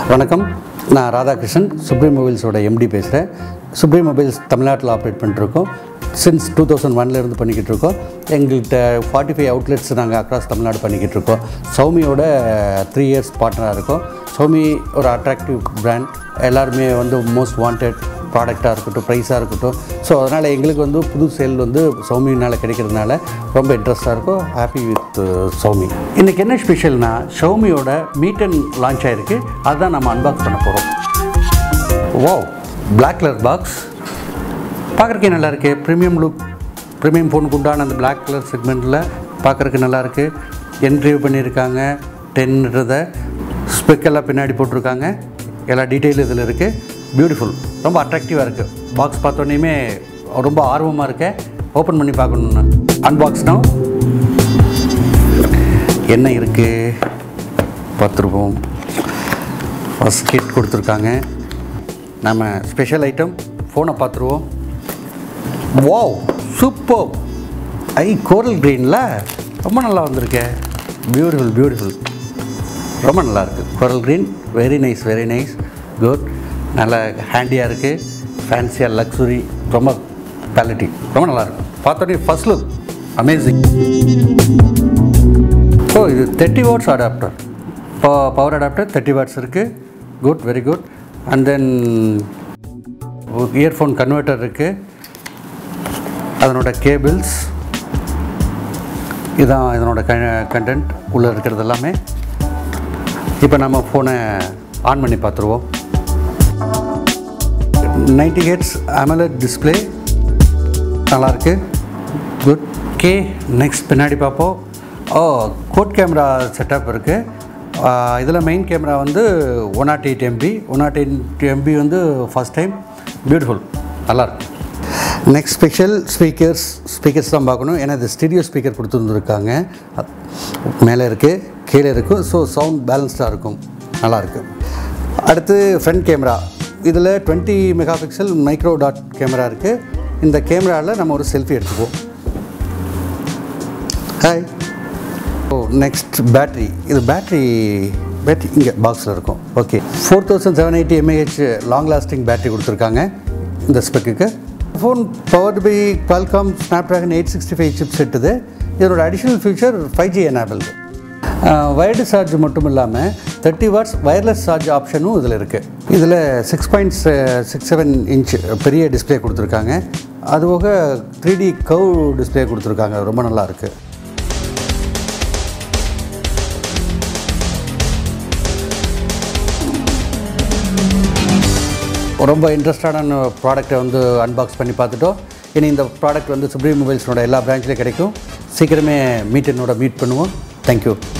வணக்கம் நான் ராதாகிருஷ்ணன் சுப்ரீம் மொபைல்ஸோட எம்டி பேசுகிறேன் சுப்ரீம் மொபைல்ஸ் தமிழ்நாட்டில் ஆப்ரேட் பண்ணிட்டுருக்கோம் சின்ஸ் டூ தௌசண்ட் ஒன்லேருந்து பண்ணிக்கிட்டு இருக்கோம் எங்கள்கிட்ட ஃபார்ட்டி ஃபைவ் அவுட்லெட்ஸ் நாங்கள் அக்ராஸ் தமிழ்நாடு பண்ணிக்கிட்டு இருக்கோம் சௌமியோட த்ரீ இயர்ஸ் பார்ட்னராக இருக்கோம் சௌமி ஒரு அட்ராக்டிவ் பிராண்ட் எல்லாருமே வந்து மோஸ்ட் வாண்டட் ப்ராடக்டாக இருக்கட்டும் ப்ரைஸாக இருக்கட்டும் ஸோ அதனால் எங்களுக்கு வந்து புது சேல் வந்து சௌமினால் கிடைக்கிறதுனால ரொம்ப இன்ட்ரெஸ்ட்டாக இருக்கும் ஹாப்பி வித் சௌமி இன்றைக்கி என்ன ஸ்பெஷல்னா ஷௌமியோட மீட் அண்ட் லான்ச் ஆகிருக்கு அதுதான் நம்ம அன்பாக்ஸ் பண்ண போகிறோம் வா Black கலர் பாக்ஸ் பார்க்குறக்கே நல்லா இருக்கு ப்ரீமியம் லுக் ப்ரீமியம் ஃபோனுக்கு உண்டான அந்த Black கலர் செக்மெண்ட்டில் பார்க்குறக்கு நல்லா இருக்கு என்ட்ரிவ் பண்ணியிருக்காங்க டென்ன்றதை ஸ்பெக்கெல்லாம் பின்னாடி போட்டிருக்காங்க எல்லா டீட்டெயிலும் இதில் இருக்குது பியூட்டிஃபுல் ரொம்ப அட்ராக்டிவாக இருக்குது பாக்ஸ் பார்த்தோன்னே ரொம்ப ஆர்வமாக இருக்கேன் ஓப்பன் பண்ணி பார்க்கணுன்னு அன்பாக்ஸ் தான் என்ன இருக்குது பார்த்துருப்போம் ஃபஸ்ட் கிட் கொடுத்துருக்காங்க நம்ம ஸ்பெஷல் ஐட்டம் ஃபோனை பார்த்துருவோம் வாவ் சூப்பர் ஐ கோரல் க்ரீனில் ரொம்ப நல்லா வந்திருக்கே பியூட்டிஃபுல் பியூட்டிஃபுல் ரொம்ப நல்லா இருக்குது coral green very nice very nice good நல்ல ஹேண்டியாக இருக்குது ஃபேன்சியாக லக்ஸுரி ரொம்ப குவாலிட்டி ரொம்ப நல்லா இருக்கு பார்த்தோன்னே ஃபர்ஸ்ட் லுக் அமேசிங் ஓ இது thirty watts adapter power adapter thirty watts இருக்குது good very good and then earphone converter இருக்குது அதனோட கேபிள்ஸ் இதான் இதனோட க கண்டென்ட் உள்ளே இருக்கிறது எல்லாமே இப்போ நம்ம ஃபோனை ஆன் பண்ணி பார்த்துருவோம் நைன்டி ஹெட்ஸ் அமலட் டிஸ்பிளே நல்லாயிருக்கு குட் கே நெக்ஸ்ட் பின்னாடி பார்ப்போம் ஓ கோட் கேமரா செட்டப் இருக்குது இதில் மெயின் கேமரா வந்து one nought eight MP one nought eight MP வந்து ஃபஸ்ட் டைம் பியூட்டிஃபுல் நல்லாயிருக்கு நெக்ஸ்ட் ஸ்பெஷல் ஸ்பீக்கர்ஸ் ஸ்பீக்கர்ஸ் தான் பார்க்கணும் ஏன்னா இது ஸ்டீரியோ ஸ்பீக்கர் கொடுத்துருந்துருக்காங்க மேலே இருக்குது கீழே இருக்கும் ஸோ சவுண்ட் பேலன்ஸ்டாக இருக்கும் நல்லாயிருக்கு அடுத்து ஃப்ரண்ட் கேமரா இதில் twenty mega pixel micro dot camera இருக்குது இந்த கேமராவில் நம்ம ஒரு செல்ஃபி எடுத்துக்குவோம் ஹாய் ஓ நெக்ஸ்ட் பேட்ரி இது பேட்ரி பேட்ரி இங்கே பாக்ஸில் இருக்கும் okay four thousand seven eighty mAh long lasting battery கொடுத்துருக்காங்க இந்த ஸ்பெக்குக்கு phone powered by Qualcomm Snapdragon eight sixty five chip செட்டுது இதனோட additional feature five G enabled wired charge மட்டும் இல்லாமல் தேர்ட்டி வாட்ஸ் வயர்லெஸ் சார்ஜ் ஆப்ஷனும் இதில் இருக்குது இதில் six point six seven inch பெரிய டிஸ்பிளே கொடுத்துருக்காங்க அதுபோக த்ரீ டி கவ் டிஸ்பிளே கொடுத்துருக்காங்க ரொம்ப நல்லா இருக்குது ரொம்ப இன்ட்ரெஸ்டான ப்ராடக்ட்டை வந்து அன்பாக்ஸ் பண்ணி பார்த்துட்டோம் இனி இந்த ப்ராடக்ட் வந்து சுப்ரீம் மொபைல்ஸோட எல்லா பிரான்ச்லேயும் கிடைக்கும் சீக்கிரமே மீட் என்னோட மீட் பண்ணுவோம் தேங்க்யூ